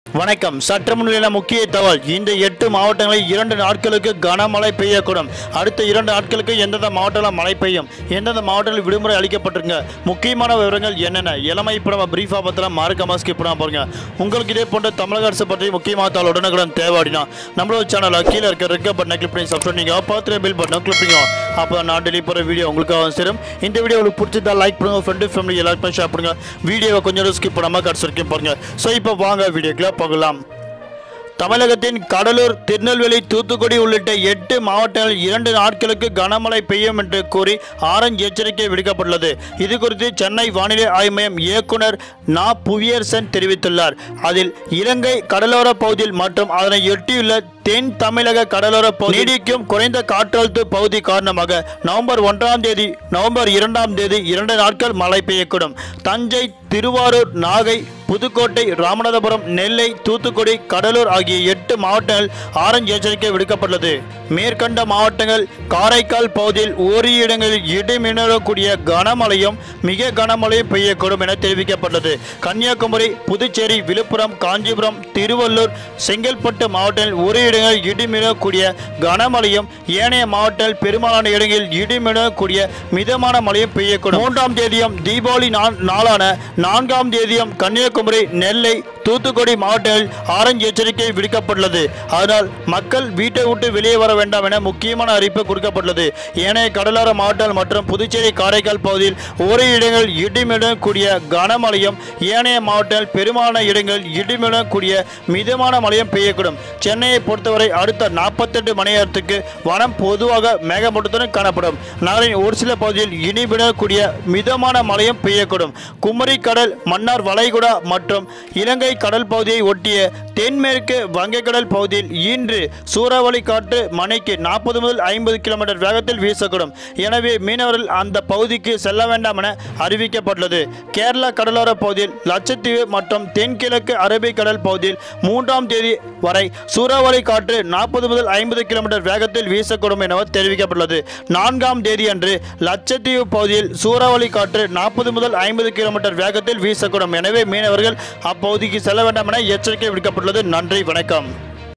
வணக்கம் சற்று முன்னிலையில முக்கிய தகவல் இந்த எட்டு மாவட்டங்களில் இரண்டு நாட்களுக்கு கனமழை பெய்யக்கூடும் அடுத்த இரண்டு நாட்களுக்கு எந்தெந்த மாவட்டங்களில் மழை பெய்யும் எந்தெந்த மாவட்டங்களில் விடுமுறை அளிக்கப்பட்டிருங்க முக்கியமான விவரங்கள் என்னென்ன இளமை இப்போ நம்ம பிரீஃபாக பார்த்தலாம் மறக்காம ஸ்கிப் பண்ணாம பாருங்க உங்களுக்கு இதே போன்ற தமிழக அரசு பற்றி முக்கியமான தகவல் உடனுக்குடன் தேவை அப்படின்னா நம்மளோட சேனலில் கீழே இருக்க ரெக்க பட்டனை கிளிக் பண்ணி சப்ஸ்கிரைப் பண்ணிங்க பார்த்துட்டு பில் பட்டனை கிளிக் பண்ணிங்க அப்போ தான் நான் டெலி போகிற வீடியோ உங்களுக்காக சேரும் இந்த வீடியோ உங்களுக்கு பிடிச்சிருந்தா லைக் பண்ணுங்க ஃப்ரெண்டு ஃபேமிலி எல்லாருக்கும் ஷேர் பண்ணுங்க வீடியோவை கொஞ்சம் ஸ்கிப் பண்ணாமல் கடைசி வரைக்கும் பாருங்க ஸோ இப்போ வாங்க வீடியோக்குள்ள போகலாம் தமிழகத்தின் கடலூர் திருநெல்வேலி தூத்துக்குடி உள்ளிட்ட எட்டு மாவட்டங்களில் இரண்டு நாட்களுக்கு கனமழை பெய்யும் என்று கூறி ஆரஞ்சு எச்சரிக்கை விடுக்கப்பட்டுள்ளது இது குறித்து சென்னை வானிலை ஆய்வு மையம் இயக்குனர் நா புவியரசன் தெரிவித்துள்ளார் அதில் இலங்கை கடலோர பகுதியில் மற்றும் அதனை எட்டியுள்ள தென் தமிழக கடலோர பகுதி நீடிக்கும் குறைந்த காற்றழுத்த பகுதி காரணமாக நவம்பர் ஒன்றாம் தேதி நவம்பர் இரண்டாம் தேதி இரண்டு நாட்கள் மழை பெய்யக்கூடும் தஞ்சை திருவாரூர் நாகை புதுக்கோட்டை ராமநாதபுரம் நெல்லை தூத்துக்குடி கடலூர் ஆகிய எட்டு மாவட்டங்கள் ஆரஞ்சு எச்சரிக்கை விடுக்கப்பட்டுள்ளது மேற்கண்ட மாவட்டங்கள் காரைக்கால் பகுதியில் ஓரிரு இடங்களில் இடிமின்னலக்கூடிய கனமழையும் மிக கனமழையும் பெய்யக்கூடும் என தெரிவிக்கப்பட்டது கன்னியாகுமரி புதுச்சேரி விழுப்புரம் காஞ்சிபுரம் திருவள்ளூர் செங்கல்பட்டு மாவட்டங்களில் ஒரு இடங்களில் இடிமின்னக்கூடிய கனமழையும் ஏனைய மாவட்டங்கள் பெரும்பாலான இடங்களில் இடிமின்னக்கூடிய மிதமான மழையும் பெய்யக்கூடும் மூன்றாம் தேதியும் தீபாவளி நா- நாளான நான்காம் தேதியும் கன்னியாகுமரி நெல்லை தூத்துக்குடி மாவட்டங்களில் ஆரஞ்சு எச்சரிக்கை விடுக்கப்பட்டுள்ளது அதனால் மக்கள் வீட்டை விட்டு வெளியே வர வேண்டாம் என முக்கியமான அறிவிப்பு கொடுக்கப்பட்டுள்ளது ஏனைய கடலோர மாவட்டங்கள் மற்றும் புதுச்சேரி காரைக்கால் பகுதியில் ஒரு இடங்களில் இடிமிடன் கூடிய கனமழையும் ஏனைய மாவட்டங்கள் பெரும்பாலான இடங்களில் இடிமிடன் கூடிய மிதமான மழையும் பெய்யக்கூடும் சென்னையை பொறுத்தவரை அடுத்த நாற்பத்தெட்டு மணி நேரத்துக்கு வனம் பொதுவாக மேகமூட்டத்துடன் காணப்படும் நகரின் ஒரு சில பகுதியில் இடிமிடக்கூடிய மிதமான மழையும் பெய்யக்கூடும் குமரி கடல் மன்னார் வளைகுடா மற்றும் இலங்கை கடல் பகுதியை ஒட்டிய தென்மேற்கு வங்கக்கடல் பகுதியில் இன்று சூறாவளி காற்று மணிக்கு நாற்பது முதல் ஐம்பது கிலோமீட்டர் வேகத்தில் வீசக்கூடும் எனவே மீனவர்கள் அந்த பகுதிக்கு செல்ல வேண்டாம் என அறிவிக்கப்பட்டுள்ளது கேரளா கடலோர பகுதியில் லட்சத்தீவு மற்றும் தென்கிழக்கு அரபிக்கடல் பகுதியில் மூன்றாம் தேதி வரை சூறாவளி காற்று நாற்பது முதல் ஐம்பது கிலோமீட்டர் வேகத்தில் வீசக்கூடும் என தெரிவிக்கப்பட்டுள்ளது நான்காம் தேதியன்று லட்சத்தீவு பகுதியில் சூறாவளி காற்று நாற்பது முதல் ஐம்பது கிலோமீட்டர் வேகத்தில் வீசக்கூடும் எனவே மீனவர்கள் அப்பகுதிக்கு செல்ல வேண்டாம் என எச்சரிக்கை விடுக்கப்பட்டுள்ளது நன்றி வணக்கம்